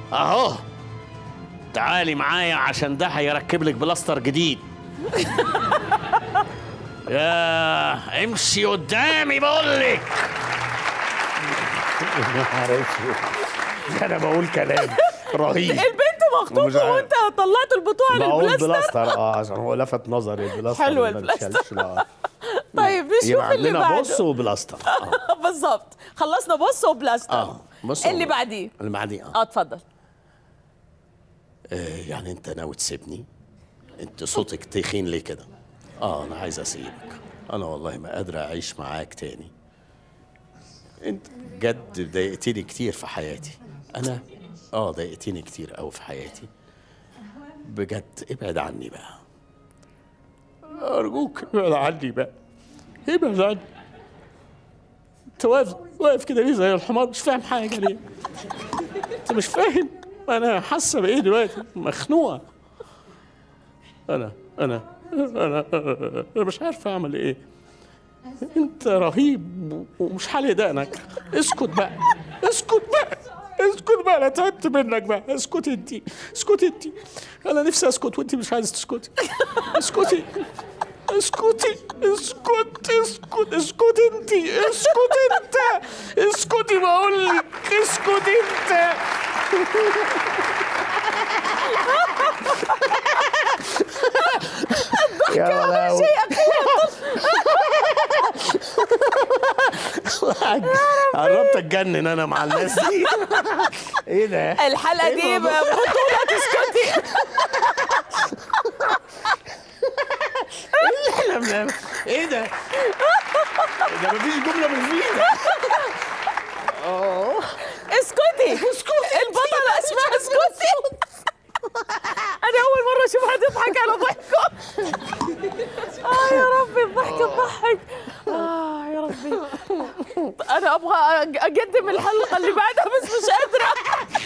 اهو تعالي معايا عشان ده هيركب لك بلاستر جديد يا امشي قدامي بقول لك انا بقول كلام رهيب البنت ومش مخطوبه عارف. وانت طلعت البطوع بقول للبلاستر بلاستر اه عشان هو لفت نظري البلاستر حلو ما البلاستر. بيتشالش، لا. طيب نشوف يبقى اللي عندنا بعده بص وبلاستر اه بالظبط خلصنا بص وبلاستر اه بص اللي وبلاستر. بعديه اللي بعديه اه اه اتفضل آه، يعني انت ناوي تسيبني انت صوتك تخين ليه كده اه انا عايز اسيبك انا والله ما قادر اعيش معاك تاني انت بجد ضايقتني كتير في حياتي انا اه ضايقتني كتير قوي في حياتي بجد ابعد عني بقى ارجوك ابعد عني بقى ابعد عني انت واقف واقف كده ليه زي الحمار مش فاهم حاجه ليه انت مش فاهم انا حاسه بايه دلوقتي مخنوقه انا انا انا انا مش عارف اعمل ايه انت رهيب ومش حالي دقنك اسكت بقى اسكت بقى اسكت بقى انا تعبت منك بقى اسكت انت اسكت انت انا نفسي اسكت وانت مش عايزه تسكتي اسكتي اسكتي اسكت اسكت اسكت انت اسكت انت اسكتي بقول لك اسكت انت يا لهوي قربت اتجنن انا مع الناس دي ايه ده؟ الحلقه إيه دي الموضوع؟ بطوله تسكتي احنا بنعمل ايه ده؟ ده مفيش جمله مفيده اسكتي اسكتي البطله اسمها اسكتي انا اول مره اشوفها تضحك على ضحكه اه يا ربي الضحكه تضحك اه يا ربي انا ابغى اقدم الحلقه اللي بعدها بس مش قادره